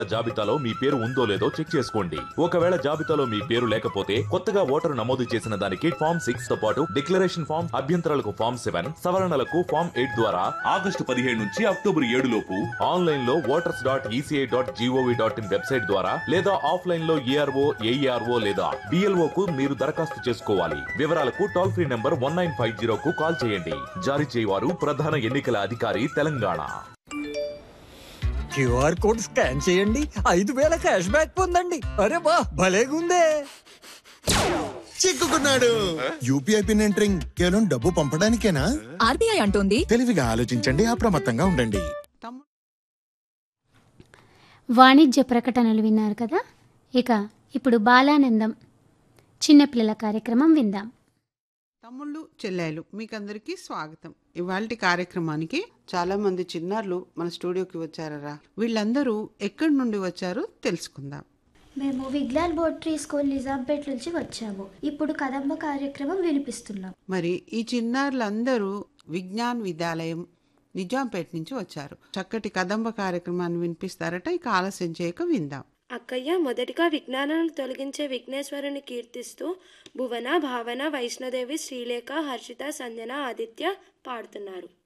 జాబితాలో మీ పేరు ఉందో లేదో చెక్ చేసుకోండి ఒకవేళ జాబితాలో మీ పేరు లేకపోతే కొత్తగా ఓటరు నమోదు చేసిన దానికి ఫామ్ సిక్స్ తో పాటు డిక్లరేషన్ ఫామ్ అభ్యంతరాలకు ఫామ్ సెవెన్ సవరణలకు ఫామ్ ఎయిట్ ద్వారా ఆగస్టు పదిహేడు నుంచి అక్టోబర్ ఏడు లోపు ఆన్లైన్ లో voters dot ECI dot GOV dot in website ద్వారా లేదా ఆఫ్లైన్ లో ఏఆర్ఓ ఏఈఆర్ఓ లేదా డిఎల్ఓ కు మీరు దరఖాస్తు చేసుకోవాలి వివరాలకు toll free number one nine five zero కు కాల్ చేయండి జారీ చేయవారు ప్రధాన ఎన్నికల అధికారి తెలంగాణ క్యూఆర్ కోడ్ స్కాన్ చేయండి ఐదు వేల క్యాష్ బ్యాక్ పొందండి అరే వా భలేగుందే చిక్కుకున్నాడు యూపీఐ పిన్ ఎంటరింగ్ కేవలం డబ్బు పంపడానికేనా ఆర్బీఐ అంటోంది తెలివిగా ఆలోచించండి అప్రమత్తంగా ఉండండి వాణిజ్య ప్రకటనలు విన్నారు కదా ఇక ఇప్పుడు బాలానందం చిన్నపిల్లల కార్యక్రమం విందాం తమ్ముళ్ళు చెల్లెలు మీకందరికీ స్వాగతం ఇవాళ కార్యక్రమానికి చాలా మంది చిన్నారులు మన స్టూడియోకి వచ్చారరా వీళ్ళందరూ ఎక్కడి నుండి వచ్చారో తెలుసుకుందాం మేము విగ్లాల్ బోట్రీ స్కూల్ నిజాంపేట్ నుంచి వచ్చాము ఇప్పుడు కదంబ కార్యక్రమం వినిపిస్తున్నాం మరి ఈ చిన్నారులందరూ విజ్ఞాన్ విద్యాలయం నిజాంపేట నుంచి వచ్చారు చక్కటి కదంబ కార్యక్రమాన్ని వినిపిస్తారట ఇక ఆలస్యం చేయక విందాం అక్కయ్య మొదటిగా విజ్ఞానాలను తొలగించే విఘ్నేశ్వరుని కీర్తిస్తూ భువన భావన వైష్ణోదేవి శ్రీలేఖ హర్షిత సంజన ఆదిత్య పాడుతున్నారు